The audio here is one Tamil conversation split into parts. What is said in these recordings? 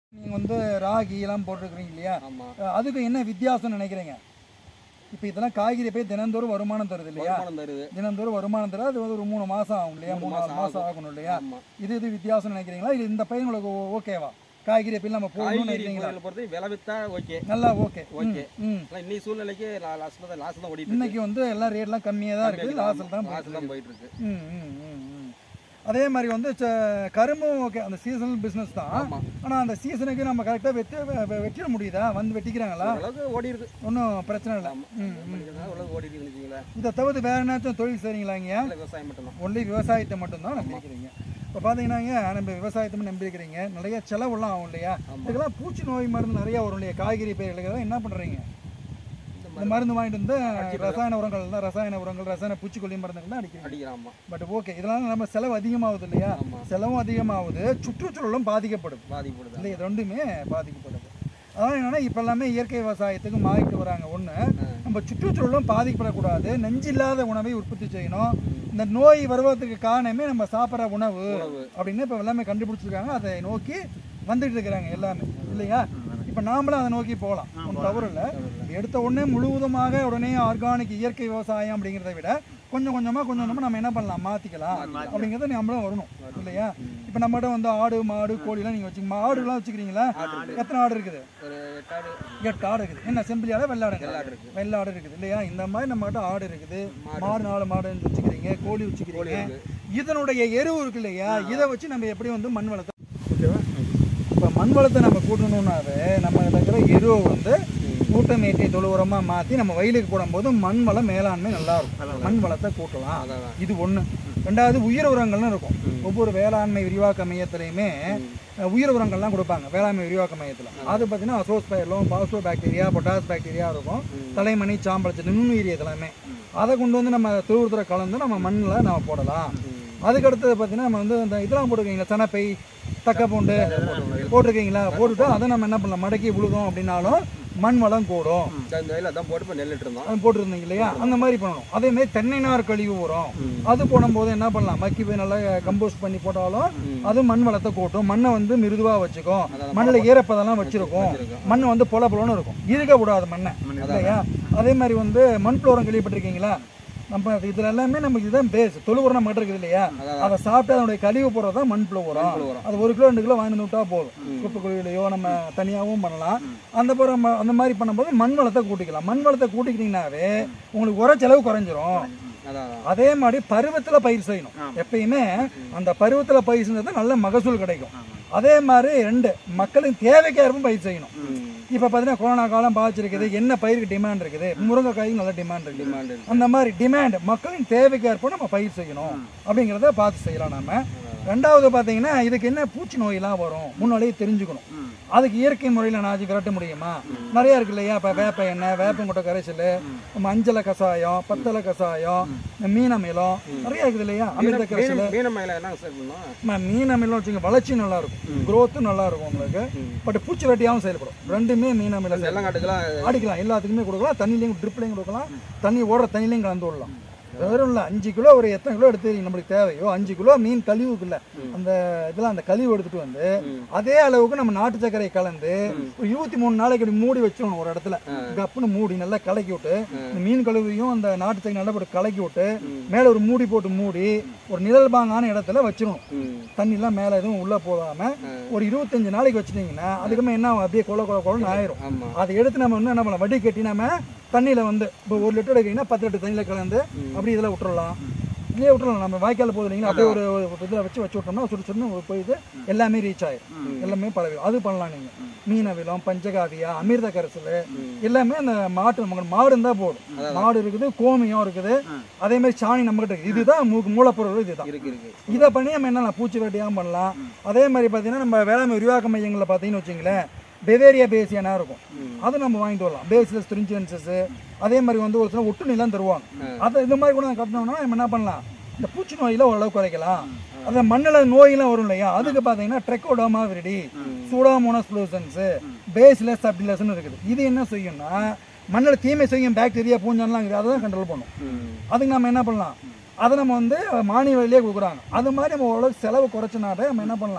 நீங்கள் வந்து ராகி எல்லாம் போட்டிருக்கிறீங்க இல்லையா ஆமாம் அஹ் அதுக்கு என்ன வித்தியாசம் நினைக்கிறீங்க இப்போ இதெல்லாம் காய்கறி போய் தினந்தோறும் வருமானம் தருது இல்லையா வருமானம் தருது தினந்தோறும் வருமானம் தர அது வந்து ஒரு மூணு மாதம் ஆகும் இல்லையா மூணு நாலு மாதம் ஆகணும் இல்லையா ஆமாம் இது இது வித்தியாசம் நினைக்கிறீங்களா இது இந்த பையன் உங்களுக்கு ஓ- ஓகேவா காய்கறி போய் நம்ம போடணும்னு காய்கறி நினைக்கிறீங்களா பொருளை பொறுத்து விலை வித்தா ஓகே நல்லா ஓகே ஓகே. ம் ஆனால் இன்னைக்கு சூழ்நிலைக்கு லாஸ்ட் தான் லாஸ்ட் தான் ஓடிட்டு இன்னைக்கு வந்து எல்லாம் ரேட்லாம் கம்மியாக தான் இருக்குது லாஸ்ட்டில் தான் லாஸ்ட் தான் போயிட்டு இருக்கு ம் ம் ம் ம் அதே மாதிரி வந்து ச- கரும்பும் ஓகே அந்த சீசனல் பிஸ்னஸ் தான் ஆமா ஆனால் அந்த சீசனுக்கு நம்ம கரெக்டாக வெட்ட வெ- வெ- வெட்டிட முடியுதா வந்து வெட்டிக்கிறாங்களா ஓரளவுக்கு ஓடி இருக்கு ஒன்றும் பிரச்சனை இல்லை ஆமா பண்ணிக்கிறதுனால ஓரளவுக்கு ஓடி இருக்குன்னு வச்சுங்களேன் இதை தவிர்த்து வேறு என்னாச்சும் தொழில் செய்றீங்களா இங்கே இல்லை விவசாயம் மட்டும்தான் ஒன்லி விவசாயத்தை மட்டும்தான் நம்பிக்கிறீங்க இப்போ பார்த்தீங்கன்னாங்க நம்ம விவசாயத்தை நம்பிக்கிறீங்க நிறைய செலவுலாம் ஆகும் இல்லையா ஆமா. இதுக்கெல்லாம் பூச்சி நோய் மருந்து நிறைய வரும் இல்லையா காய்கறி பயிர்களுக்கு என்ன பண்ணுறீங்க இந்த இந்த மருந்து வாங்கிட்டு வந்து ரசாயன உரங்கள் தான் ரசாயன உரங்கள் ரசாயன பூச்சிக்கொல்லி மருந்துகள் தான் அடிக்கிறீங்க அடிக்கிறாமா பட் ஓகே இதெல்லாம் நம்ம செலவு அதிகமாகுது இல்லையா ஆமா செலவும் அதிகமாகுது சுற்றுச்சூழலும் பாதிக்கப்படுது பாதிப்படுது இல்லை இது ரெண்டுமே பாதிக்கப்படுது அதான் என்னன்னா இப்போ எல்லாமே இயற்கை விவசாயத்துக்கு மாறிட்டு வராங்க ஒன்று நம்ம சுற்றுச்சூழலும் பாதிக்கப்படக்கூடாது நஞ்சில்லாத உணவை உற்பத்தி செய்யணும் இந்த நோய் வருவதற்கு காரணமே நம்ம சாப்பிட்ற உணவு உணவு. அப்படின்னு இப்போ எல்லாமே கண்டுபிடிச்சிருக்காங்க அதை நோக்கி வந்துட்டு இருக்கிறாங்க எல்லாமே இல்லையா இப்போ நாமளும் அதை நோக்கி போகலாம் ஒன்றும் தவறு இல்லை எடுத்த உடனே முழுவதுமாக உடனே ஆர்கானிக் இயற்கை விவசாயம் அப்படிங்கிறத விட கொஞ்சம் கொஞ்சமாக கொஞ்சம் கொஞ்சமாக நம்ம என்ன பண்ணலாம் மாற்றிக்கலாம் அப்படிங்கிறத நம்மளும் வரணும் இல்லையா இப்போ நம்மகிட்ட வந்து ஆடு மாடு கோழிலாம் நீங்கள் வச்சுக்க மாடுலாம் வச்சுக்கிறீங்களா எத்தனை ஆடு இருக்குது ஒரு எட்டாடு எட்டு ஆடு இருக்குது என்ன செம்பிளி ஆடு வெள்ளாடுங்க வெள்ளாடு இருக்கு வெள்ளாடு இருக்குது இல்லையா இந்த மாதிரி நம்மகிட்ட ஆடு இருக்குது மாடு நாலு மாடு வச்சுக்கிறீங்க கோழி கோழி வச்சுக்கிறீங்க இருக்கு இதனுடைய எருவு இருக்கு இல்லையா இதை வச்சு நம்ம எப்படி வந்து மண் வளத்தை ஓகேவா இப்போ மண் வளத்தை நம்ம கூட்டணும்னாவே நம்ம இருக்கிற எருவை வந்து ஊட்டமேற்றி தொழு உரமாக மாற்றி நம்ம வயலுக்கு போடும்போது மண் வளம் மேலாண்மை நல்லா இருக்கும் மண் வளத்தை கூட்டலாம் அதான் அதான். இது ஒன்று ரெண்டாவது உயிர் உரங்கள்னு இருக்கும் ஒவ்வொரு வேளாண்மை விரிவாக்க மையத்திலையுமே அஹ், உயிர் உரங்கள்லாம் கொடுப்பாங்க வேளாண்மை விரிவாக்க மையத்தில் அது பார்த்தீங்கன்னா அசோஸ்பயர்லும் பாஸ்டோ பாக்டீரியா பொட்டாஸ் பாக்டீரியா இருக்கும் தலைமணி சாம்பல் நுண்ணுயிரி இதெல்லாமே அதை கொண்டு வந்து நம்ம தூரத்துல கலந்து நம்ம மண்ணில் நம்ம போடலாம் அதுக்கு அடுத்தது பார்த்தீங்கன்னா நம்ம வந்து இந்த இதெல்லாம் போட்டுருக்கீங்களா சனப்பை தக்க பூண்டு போட்டிருக்கீங்களா போட்டுட்டு அதை நம்ம என்ன பண்ணலாம் மடக்கி விழுதோம் அப்படின்னாலும் மண் வளம் கூடும் இந்த வயலில் அதான் போட்டு இப்போ நெல்லிட்டு இருந்தோம் அது போட்டிருந்தீங்க இல்லையா அந்த மாதிரி பண்ணணும் அதே மாதிரி தென்னை நார் கழிவு உரம் அது போடும்போது என்ன பண்ணலாம் மக்கி போய் நல்லா கம்போஸ்ட் பண்ணி போட்டாலும் அது மண் வளத்தை கூட்டும் மண்ணை வந்து மிருதுவா வச்சுக்கும் மண்ணில் ஈரப்பதெல்லாம் வச்சிருக்கும் மண் வந்து பொல பொலன்னு இருக்கும் இருக்க கூடாது மண்ணை இல்லையா அதே மாதிரி வந்து மண் புளோரம் கேள்விப்பட்டிருக்கீங்களா நம்ம இதுல எல்லாமே நமக்கு இதுதான் பேஸ் தொழு உரம் நம்ம கிட்ட இருக்குது இல்லையா அதான். அதை சாப்பிட்டு அதனுடைய கழிவு போடுறது தான் மண் புழு உரம் புழு உரம். அது ஒரு கிலோ ரெண்டு கிலோ வாங்கி வந்து விட்டா போதும் குப்பை குழியிலையோ நம்ம தனியாகவும் பண்ணலாம் அந்த புறம் நம்ம அந்த மாதிரி பண்ணும்போது மண் வளத்தை கூட்டிக்கலாம் மண் வளத்தை கூட்டிக்கிட்டீங்கன்னாவே உங்களுக்கு உர செலவு குறைஞ்சிரும் அதான் அதான். அதே மாதிரி பருவத்தில் பயிர் செய்யணும் எப்பயுமே அந்த பருவத்தில் பயிர் செஞ்சது நல்ல மகசூல் கிடைக்கும் அதே மாதிரி ரெண்டு மக்களின் தேவைக்கேற்ப பயிர் செய்யணும் ம். இப்போ பார்த்தீங்கன்னா கொரோனா காலம் பாதிச்சிருக்குது என்ன பயிருக்கு டிமாண்ட் இருக்குது முருங்கைக்காய்க்கு நல்ல டிமாண்ட் இருக்குது டிமாண்ட் இருக்கு. அந்த மாதிரி டிமாண்ட் மக்களின் தேவைக்கேற்ப நம்ம பயிர் செய்யணும் அப்படிங்கிறத பார்த்து செய்யலாம் நாம ரெண்டாவது பார்த்தீங்கன்னா இதுக்கு என்ன பூச்சி நோயெல்லாம் வரும் முன்னாடியே தெரிஞ்சுக்கணும் அதுக்கு இயற்கை முறையில் நாச்சு விரட்ட முடியுமா நிறைய இருக்கு இல்லையா இப்போ வேப்ப எண்ணெய் வேப்பங்குட்டை கரைசல் மஞ்சள கஷாயம் பத்தலை கஷாயம் மீன் அமிலம் நிறைய இருக்குது இல்லையா அமிர்த கரைசல் மீன் மீன மயில என்ன சார் பண்ணோம் ம- மீன் அமிலம் வச்சுங்க வளர்ச்சி நல்லா இருக்கும் growth நல்லா இருக்கும் உங்களுக்கு பட் பூச்சி வெட்டியாகவும் செயல்படும் ரெண்டுமே மீன் அமிலம் செயல்படும். வெள்ளங்காட்டுக்கெல்லாம் அடிக்கலாம் எல்லாத்துக்குமே கொடுக்கலாம் தண்ணிலையும் ட்ரிப்லையும் கொடுக்கலாம் தண்ணி ஓடுற தண்ணிலையும் கலந்து விடலாம் வெறும் இல்லை அஞ்சு கிலோ ஒரு எத்தனை கிலோ எடுத்து நம்மளுக்கு தேவையோ அஞ்சு கிலோ மீன் கழிவுக்குள்ள அந்த இதெல்லாம் அந்த கழிவு எடுத்துட்டு வந்து அதே அளவுக்கு நம்ம நாட்டு சர்க்கரை கலந்து ஒரு இருபத்தி மூணு நாளைக்கு அப்படி மூடி வச்சிடணும் ஒரு இடத்துல கப்புன்னு மூடி நல்லா கலக்கி விட்டு இந்த மீன் கழுவையும் அந்த நாட்டு சர்க்கரை நல்லா போட்டு கலக்கி விட்டு மேலே ஒரு மூடி போட்டு மூடி ஒரு நிழல் பாங்கான இடத்துல வச்சிடணும் ம். தண்ணிலாம் மேலே எதுவும் உள்ளே போகாம ஒரு இருபத்தஞ்சு நாளைக்கு வச்சிட்டிங்கன்னா அதுக்குமே என்ன ஆகும்? அப்படியே கொல கொல கொலன்னு ஆயிரும் ஆமா அதை எடுத்து நம்ம வந்து என்ன பண்ணலாம் வடி கட்டி நம்ம தண்ணியில் வந்து இப்போ ஒரு லிட்டர் எடுக்கிறீங்கன்னா பத்து லிட்டர் தண்ணியில் கலந்து அப்படி இதில் விட்டுறலாம் இல்லையே விட்டுறலாம் நம்ம வாய்க்கால் போகுது இல்லைங்களா அப்படியே ஒரு இதில் வச்சு வச்சு விட்டோம்னா சுடு சுடுன்னு போயிட்டு எல்லாமே ரீச் ஆயிரும் எல்லாமே பரவி அது பண்ணலாம் நீங்கள் மீன் அவிலம் பஞ்சகாவியா அமிர்த கரைசல் எல்லாமே அந்த மாட்டு நமக்கு மாடு இருந்தால் போதும் மாடு இருக்குது கோமியம் இருக்குது அதே மாதிரி சாணி நம்மகிட்ட இருக்குது இதுதான் மூ மூலப்பொருள் இதுதான் இருக்கு இருக்கு இதை பண்ணி நம்ம என்ன பூச்சி வெட்டியாகவும் பண்ணலாம் அதே மாதிரி பார்த்தீங்கன்னா நம்ம வேளாண்மை விரிவாக்க மையங்களில் பார்த்தீங்கன்னு வச்சுங்களேன் பெவேரியா பேசியனா இருக்கும் அதை நம்ம வாங்கிட்டு வரலாம் பேசிலஸ் த்ரிஞ்சன்சஸ் அதே மாதிரி வந்து ஒரு சில ஒட்டு நிலம் தருவாங்க அதை இந்த மாதிரி கூட கட்டினோம்னா நம்ம என்ன பண்ணலாம் இந்த பூச்சி நோயில ஓரளவு குறைக்கலாம் அந்த மண்ணில் நோயெல்லாம் வரும் இல்லையா அதுக்கு பார்த்தீங்கன்னா Trichoderma viride Pseudomonas fluorescens Bacillus சப்டிலஸ்னு இருக்குது இது என்ன செய்யும்னா மண்ணில் தீமை செய்யும் பாக்டீரியா பூஞ்சான்லாம் இருக்குது அதை தான் கண்ட்ரோல் பண்ணும் ம். அதுக்கு நம்ம என்ன பண்ணலாம் அதை நம்ம வந்து மானிய வழியிலே கொடுக்குறாங்க அது மாதிரி நம்ம ஓரளவுக்கு செலவு குறைச்சனாவே நம்ம என்ன பண்ணலாம்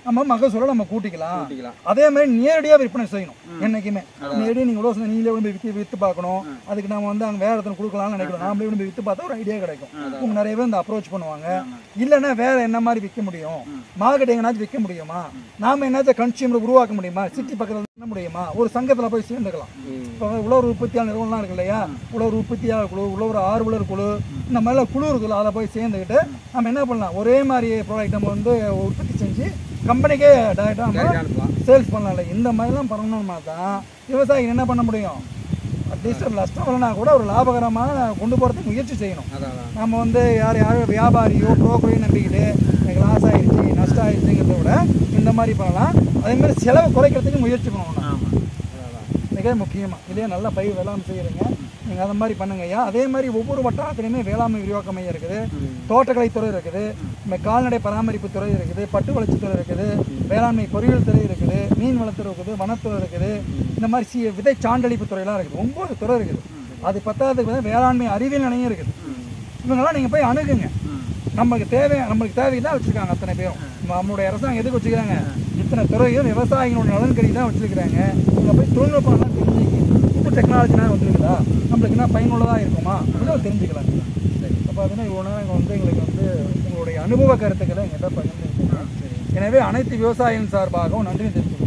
நம்ம மகசூலை நம்ம கூட்டிக்கலாம் கூட்டிக்கலாம் அதே மாதிரி நேரடியாக விற்பனை செய்யணும் என்னைக்குமே நேரடியாக நீங்கள் உலோசனை நீங்களே கொண்டு போய் விற்று விற்று பார்க்கணும் அதுக்கு நம்ம வந்து அங்கே வேற இடத்துல கொடுக்கலாம்னு நினைக்கிறோம் நாமளே கொண்டு போய் விற்று பார்த்தா ஒரு ஐடியா கிடைக்கும் உங்க நிறைய பேர் இந்த அப்ரோச் பண்ணுவாங்க இல்லைன்னா வேற என்ன மாதிரி விற்க முடியும் மார்க்கெட் எங்கனாச்சும் விற்க முடியுமா நாம என்னாச்சும் கன்சியூமர் உருவாக்க முடியுமா சிட்டி பக்கத்தில் பண்ண முடியுமா ஒரு சங்கத்தில் போய் சேர்ந்துக்கலாம் ம். இப்போ உழவர் உற்பத்தியாளர் நிறுவனம்லாம் இருக்கு இல்லையா உழவர் உற்பத்தியாளர் குழு உழவர் ஆர்வலர் குழு இந்த மாதிரிலாம் குழு இருக்குல்ல அதில் போய் சேர்ந்துக்கிட்டு நம்ம என்ன பண்ணலாம் ஒரே மாதிரி ப்ராடக்ட் நம்ம வந்து உற்பத்தி செஞ்சு கம்பெனிக்கே டேரெக்டாக நம்ம கையில் அனுப்பலாம் சேல்ஸ் பண்ணலாம்ல இந்த மாதிரிலாம் பண்ணணும்னா தான் விவசாயி என்ன பண்ண முடியும் அட்லீஸ்ட் ஒரு நஷ்டம் வரலனா கூட ஒரு லாபகரமாக கொண்டு போகிறதுக்கு முயற்சி செய்யணும் அதான் அதான் நம்ம வந்து யார் யாரும் வியாபாரியோ புரோக்கரையோ நம்பிக்கிட்டு எனக்கு லாஸ் ஆயிடுச்சு நஷ்டம் ஆயிடுச்சுங்கிறத விட இந்த மாதிரி பண்ணலாம் அதே மாதிரி செலவு குறைக்கிறதுக்கு முயற்சி பண்ணணும் அதான் அதான் மிக முக்கியமாக இதே நல்ல பயிர் வேளாண் செய்கிறீங்க நீங்கள் அந்த மாதிரி பண்ணுங்க ஐயா அதே மாதிரி ஒவ்வொரு வட்டாரத்துலையுமே வேளாண்மை விரிவாக்க மையம் இருக்குது தோட்டக்கலைத்துறை இருக்குது இந்த கால்நடை பராமரிப்பு துறை இருக்குது பட்டு வளர்ச்சித்துறை இருக்குது வேளாண்மை பொறியியல் துறை இருக்குது மீன் வளத்துறை இருக்குது வனத்துறை இருக்குது இந்த மாதிரி சி விதை சான்றளிப்பு துறையெல்லாம் இருக்குது ஒம்பது துறை இருக்குது அது பத்தாவதுக்கு வந்து வேளாண்மை அறிவியல் நிலையம் இருக்குது இவங்கெல்லாம் நீங்கள் போய் அணுகுங்க நமக்கு தேவை நம்மளுக்கு தேவை தான் வச்சுருக்காங்க அத்தனை பேரும் நம்மளுடைய அரசாங்கம் எதுக்கு வச்சுக்கிறாங்க இத்தனை துறையும் விவசாயிகளோட நலன் கருதி தான் வச்சுருக்கிறாங்க இவங்க போய் தொழில்நுட்பம்லாம் தெரிஞ்சுக்கி புது டெக்னாலஜினா வந்துருக்குதா நம்மளுக்கு என்ன பயனுள்ளதாக இருக்குமா அப்படின்னு தெரிஞ்சுக்கலாம் சரி இப்போ பார்த்தீங்கன்னா இவ்வளோ நேரம் இங்க வந்து எங்களுக்கு வந்து உங்களுடைய அனுபவ கருத்துக்களை எங்கிட்ட பகிர்ந்துருக்கீங்க எனவே அனைத்து விவசாயிகள் சார்பாகவும் நன்றி தெரிவித்துக்கிறோம்